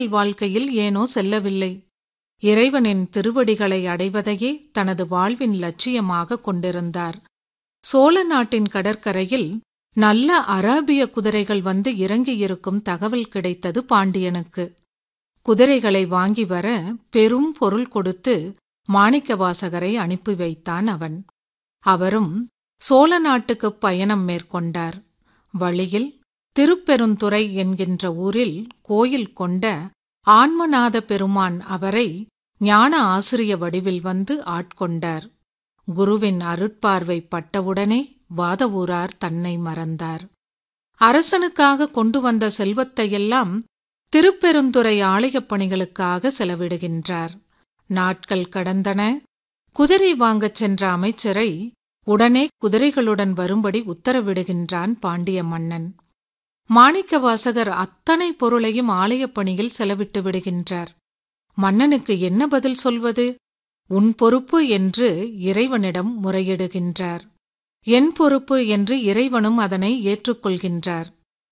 வாழ்க்கையில் ஏனோ செல்லவில்லை இறைவனின் திருவடிகளை அடைவதையே தனது வாழ்வின் லட்சியமாக கொண்டிருந்தார் சோழ நாட்டின் கடற்கரையில் நல்ல அராபிய குதிரைகள் வந்து இறங்கியிருக்கும் தகவல் கிடைத்தது பாண்டியனுக்கு குதிரைகளை வாங்கி வர பெரும் பொருள் கொடுத்து மாணிக்கவாசகரை அனுப்பி வைத்தான் அவன் அவரும் சோழ நாட்டுக்குப் பயணம் மேற்கொண்டார் வழியில் திருப்பெருந்துறை என்கின்ற ஊரில் கோயில் கொண்ட ஆன்மநாத பெருமான் அவரை ஞான ஆசிரிய வடிவில் வந்து ஆட்கொண்டார் குருவின் அருட்பார்வை பட்டவுடனே வாதவூரார் தன்னை மறந்தார் அரசனுக்காக கொண்டு வந்த செல்வத்தையெல்லாம் திருப்பெருந்துறை ஆலயப் பணிகளுக்காக செலவிடுகின்றார் நாட்கள் கடந்தன குதிரை வாங்கச் சென்ற அமைச்சரை உடனே குதிரைகளுடன் வரும்படி உத்தரவிடுகின்றான் பாண்டிய மன்னன் மாணிக்கவாசகர் அத்தனை பொருளையும் ஆலயப் பணியில் செலவிட்டு விடுகின்றார் மன்னனுக்கு என்ன பதில் சொல்வது உன் பொறுப்பு என்று இறைவனிடம் முறையிடுகின்றார் என் பொறுப்பு என்று இறைவனும் அதனை ஏற்றுக்கொள்கின்றார்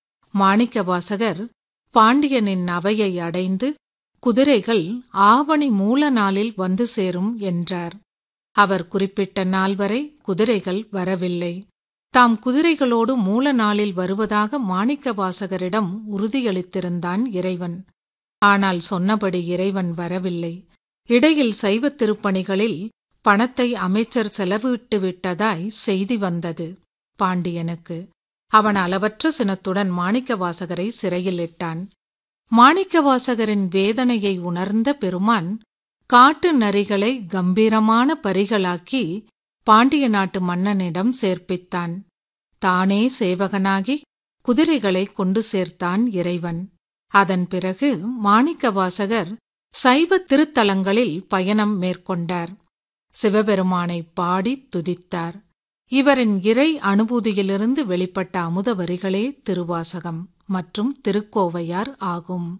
மாணிக்கவாசகர் பாண்டியனின் அவையை அடைந்து குதிரைகள் ஆவணி மூல நாளில் வந்து சேரும் என்றார் அவர் குறிப்பிட்ட நாள் வரை குதிரைகள் வரவில்லை தாம் குதிரைகளோடு மூல நாளில் வருவதாக மாணிக்கவாசகரிடம் உறுதியளித்திருந்தான் இறைவன் ஆனால் சொன்னபடி இறைவன் வரவில்லை இடையில் சைவத் திருப்பணிகளில் பணத்தை அமைச்சர் செலவிட்டு விட்டதாய் செய்தி வந்தது பாண்டியனுக்கு அவன் அளவற்ற சினத்துடன் மாணிக்கவாசகரை சிறையில் இட்டான் மாணிக்கவாசகரின் வேதனையை உணர்ந்த பெருமான் காட்டு நரிகளை கம்பீரமான பரிகளாக்கி பாண்டிய நாட்டு மன்னனிடம் சேர்ப்பித்தான் தானே சேவகனாகி குதிரைகளை கொண்டு சேர்த்தான் இறைவன் அதன் பிறகு மாணிக்கவாசகர் சைவ திருத்தலங்களில் பயணம் மேற்கொண்டார் சிவபெருமானை பாடி துதித்தார் இவரின் இறை அனுபூதியிலிருந்து வெளிப்பட்ட அமுத வரிகளே திருவாசகம் மற்றும் திருக்கோவையார் ஆகும்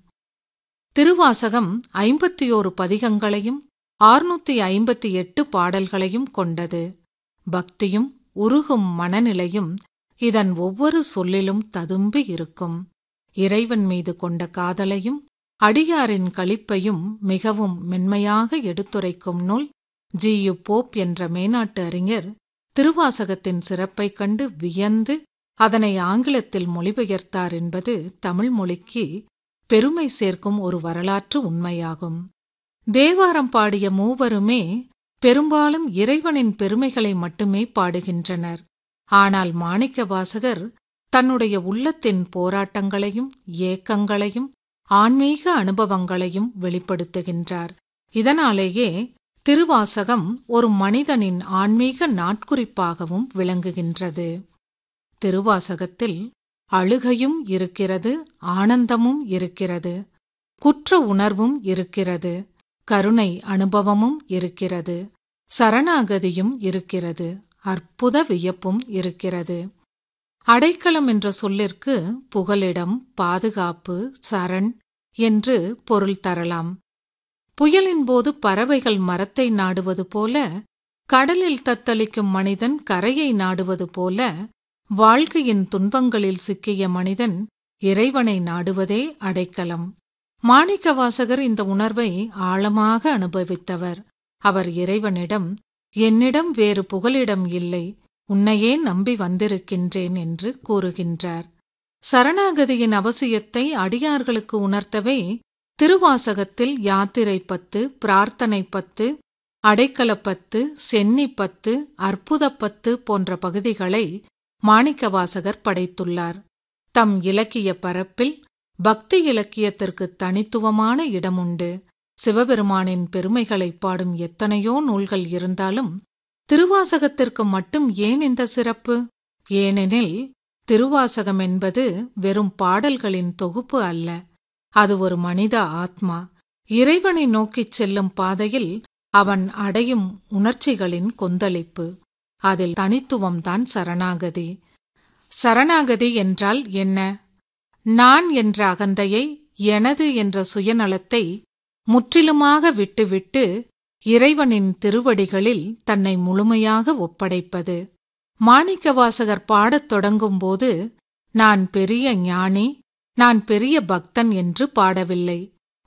திருவாசகம் ஐம்பத்தியோரு பதிகங்களையும் ஆறுநூத்தி ஐம்பத்தி எட்டு பாடல்களையும் கொண்டது பக்தியும் உருகும் மனநிலையும் இதன் ஒவ்வொரு சொல்லிலும் ததும்பி இருக்கும் இறைவன் மீது கொண்ட காதலையும் அடியாரின் களிப்பையும் மிகவும் மென்மையாக எடுத்துரைக்கும் நூல் ஜி யு போப் என்ற மேனாட்டு அறிஞர் திருவாசகத்தின் சிறப்பைக் கண்டு வியந்து அதனை ஆங்கிலத்தில் மொழிபெயர்த்தார் என்பது தமிழ் மொழிக்கு பெருமை சேர்க்கும் ஒரு வரலாற்று உண்மையாகும் தேவாரம் பாடிய மூவருமே பெரும்பாலும் இறைவனின் பெருமைகளை மட்டுமே பாடுகின்றனர் ஆனால் மாணிக்கவாசகர் தன்னுடைய உள்ளத்தின் போராட்டங்களையும் ஏக்கங்களையும் ஆன்மீக அனுபவங்களையும் வெளிப்படுத்துகின்றார் இதனாலேயே திருவாசகம் ஒரு மனிதனின் ஆன்மீக நாட்குறிப்பாகவும் விளங்குகின்றது திருவாசகத்தில் அழுகையும் இருக்கிறது ஆனந்தமும் இருக்கிறது குற்ற உணர்வும் இருக்கிறது கருணை அனுபவமும் இருக்கிறது சரணாகதியும் இருக்கிறது அற்புத வியப்பும் இருக்கிறது அடைக்கலம் என்ற சொல்லிற்கு புகலிடம் பாதுகாப்பு சரண் என்று பொருள் தரலாம் புயலின் போது பறவைகள் மரத்தை நாடுவது போல கடலில் தத்தளிக்கும் மனிதன் கரையை நாடுவது போல வாழ்க்கையின் துன்பங்களில் சிக்கிய மனிதன் இறைவனை நாடுவதே அடைக்கலம் மாணிக்கவாசகர் இந்த உணர்வை ஆழமாக அனுபவித்தவர் அவர் இறைவனிடம் என்னிடம் வேறு புகலிடம் இல்லை உன்னையே நம்பி வந்திருக்கின்றேன் என்று கூறுகின்றார் சரணாகதியின் அவசியத்தை அடியார்களுக்கு உணர்த்தவே திருவாசகத்தில் யாத்திரை பத்து பிரார்த்தனை பத்து அடைக்கலப்பத்து சென்னிப்பத்து அற்புதப்பத்து போன்ற பகுதிகளை மாணிக்கவாசகர் படைத்துள்ளார் தம் இலக்கிய பரப்பில் பக்தி இலக்கியத்திற்கு தனித்துவமான இடமுண்டு சிவபெருமானின் பெருமைகளைப் பாடும் எத்தனையோ நூல்கள் இருந்தாலும் திருவாசகத்திற்கு மட்டும் ஏன் இந்த சிறப்பு ஏனெனில் திருவாசகம் என்பது வெறும் பாடல்களின் தொகுப்பு அல்ல அது ஒரு மனித ஆத்மா இறைவனை நோக்கிச் செல்லும் பாதையில் அவன் அடையும் உணர்ச்சிகளின் கொந்தளிப்பு அதில் தனித்துவம்தான் சரணாகதி சரணாகதி என்றால் என்ன நான் என்ற அகந்தையை எனது என்ற சுயநலத்தை முற்றிலுமாக விட்டுவிட்டு இறைவனின் திருவடிகளில் தன்னை முழுமையாக ஒப்படைப்பது மாணிக்கவாசகர் பாடத் தொடங்கும்போது நான் பெரிய ஞானி நான் பெரிய பக்தன் என்று பாடவில்லை